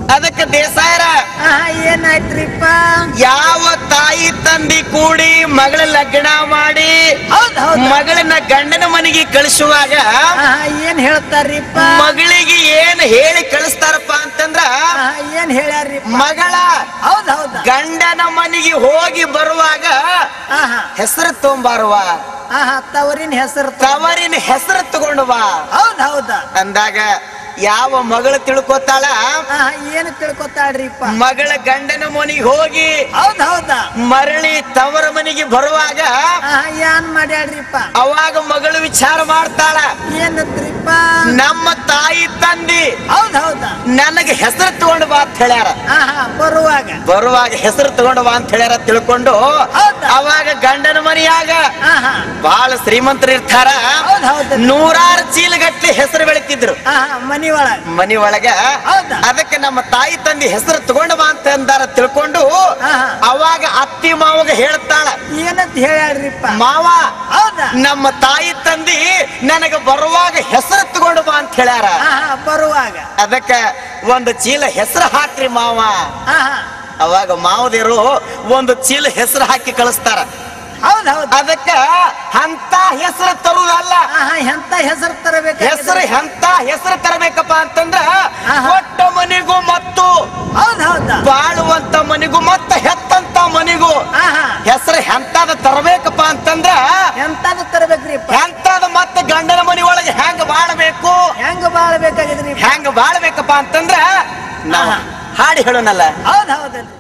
ಅದಕ್ಕೆ ದೇಸಾಯರ ಆಹಾ ಏನಾಯ್ತ್ರಿಪ್ಪ ಯಾವ ತಾಯಿ ತಂದಿ ಕೂಡಿ ಮಗಳ ಲಗ್ನ ಮಾಡಿ ಹೌದ್ ಹೌದ್ ಮಗಳನ್ನ ಗಂಡನ ಮನೆಗೆ ಕಳಿಸುವಾಗ ಆಹಾ ಏನ್ ಹೇಳ್ತಾರ್ರಿಪ್ಪ ಮಗಳಿಗೆ ಏನ್ ಹೇಳಿ ಕಳಿಸ್ತಾರಪ್ಪ ಅಂತಂದ್ರ ಆಹಾ ಏನ್ ಹೇಳ್ಯಾರ್ರಿಪ್ಪ ಮಗಳ ಹೌದ್ ಹೌದ ಗಂಡನ ಮನೆಗೆ ಹೋಗಿ ಬರುವಾಗ ಆಹಾ ಹೆಸರು ತೊಂಬಾರುವ ಆಹಾ ತವರಿನ ಹೆಸರು ತವರಿನ ಹೆಸರು ತಗೊಂಡು ಬಾ ಹೌದ್ ಹೌದ ಅಂದಾಗ ಯಾವ ಮಗಳು ತಿಳ್ಕೊತಾಳ ಆಹಾ ಏನ್ ತಿಳ್ಕೊತಾಳ್ರಿಪ್ಪ ಮಗಳ ಗಂಡನ ಮನೆಗೆ ಹೋಗಿ ಹೌದ್ ಹೌದ ಮರಳಿ ತವರ ಮನೆಗೆ ಬರುವಾಗ ಆಹಾ ಏನ್ ಮಾಡ್ಯಾಳ್ರಿಪ್ಪ ಅವಾಗ ಮಗಳು ವಿಚಾರ ಮಾಡ್ತಾಳ ಏನತ್ರಿಪ್ಪ ನಮ್ಮ ತಾಯಿ ತಂದಿ ಹೌದ್ ಹೌದ ನನಗೆ ಹೆಸರು ತಗೊಂಡು ಬಾ ಅಂತ ಹೇಳ್ಯಾರ ಆಹಾ ಬರುವಾಗ ಬರುವಾಗ ಹೆಸರು ತಗೊಂಡು ಬಾ ಅಂತ ಹೇಳ್ಯಾರ ತಿಳ್ಕೊಂಡು ಹೌದಾ? ಅವಾಗ ಗಂಡನ ಮನೆಯಾಗ ಆಹಾ ಬಹಳ ಶ್ರೀಮಂತರು ಇರ್ತಾರ ಹೌದ್ ಹೌದ್ ನೂರಾರು ಚೀಲಗಟ್ಲೆ ಹೆಸರು ಬೆಳಿತಿದ್ರು ಆಹಾ ಮನಿ ಒಳಗ ಮನಿ ಒಳಗ ಹೌದಾ? ಅದಕ್ಕೆ ನಮ್ಮ ತಾಯಿ ತಂದಿ ಹೆಸರು ತಗೊಂಡು ಬಾ ಅಂತ ಅಂದಾರ ತಿಳ್ಕೊಂಡು ಆಹಾ. ಅವಾಗ ಅತ್ತಿ ಮಾವಗ ಹೇಳ್ತಾಳ ಏನಂತ ಹೇಳ್ಯಾಳ್ರಿಪ್ಪ ಮಾವ ಹೌದಾ ನಮ್ಮ ತಾಯಿ ತಂದಿ ನನಗ ಬರುವಾಗ ಹೆಸರು ತಗೊಂಡು ಬಾ ಅಂತ ಹೇಳ್ಯಾರ ಆಹಾ ಬರುವಾಗ ಅದಕ್ಕ ಒಂದು ಚೀಲ ಹೆಸರು ಹಾಕ್ರಿ ಮಾವ ಆಹಾ ಅವಾಗ ಮಾವದೇರು ಒಂದು ಚೀಲ ಹೆಸರು ಹಾಕಿ ಕಳಿಸ್ತಾರ ಹೌದ್ ಹೌದ್ ಅದಕ್ಕ ಅಂತ ಹೆಸರು ತರುವುದಲ್ಲ ಆಹಾ ಎಂತ ಹೆಸರು ತರಬೇಕು ಹೆಸರು ಎಂತ ಹೆಸರು ತರಬೇಕಪ್ಪ ಅಂತಂದ್ರ ಆಹಾ. ಕೊಟ್ಟ ಮನೆಗೂ ಮತ್ತು ಹೌದ್ ಹೌದ ಬಾಳುವಂತ ಮನೆಗೂ ಮತ್ತ ಹೆತ್ತಂತ ಮನೆಗೂ ಆಹಾ ಹೆಸರು ಎಂತಾದ ತರಬೇಕಪ್ಪ ಅಂತಂದ್ರ ಎಂತದು ತರಬೇಕ್ರಿಪ್ಪ ಎಂತಾದ ಮತ್ತೆ ಗಂಡನ ಮನೆ ಒಳಗೆ ಹೆಂಗ ಬಾಳಬೇಕು ಹೆಂಗ ಬಾಳ್ಬೇಕಾಗಿದ್ರಿ ಹೆಂಗ ಬಾಳ್ಬೇಕಪ್ಪ ಅಂತಂದ್ರ ನಾವು ಆಹಾ. ಹಾಡಿ ಹೇಳೋಣಲ್ಲ ಹೌದ್ ಹೌದಲ್ರಿ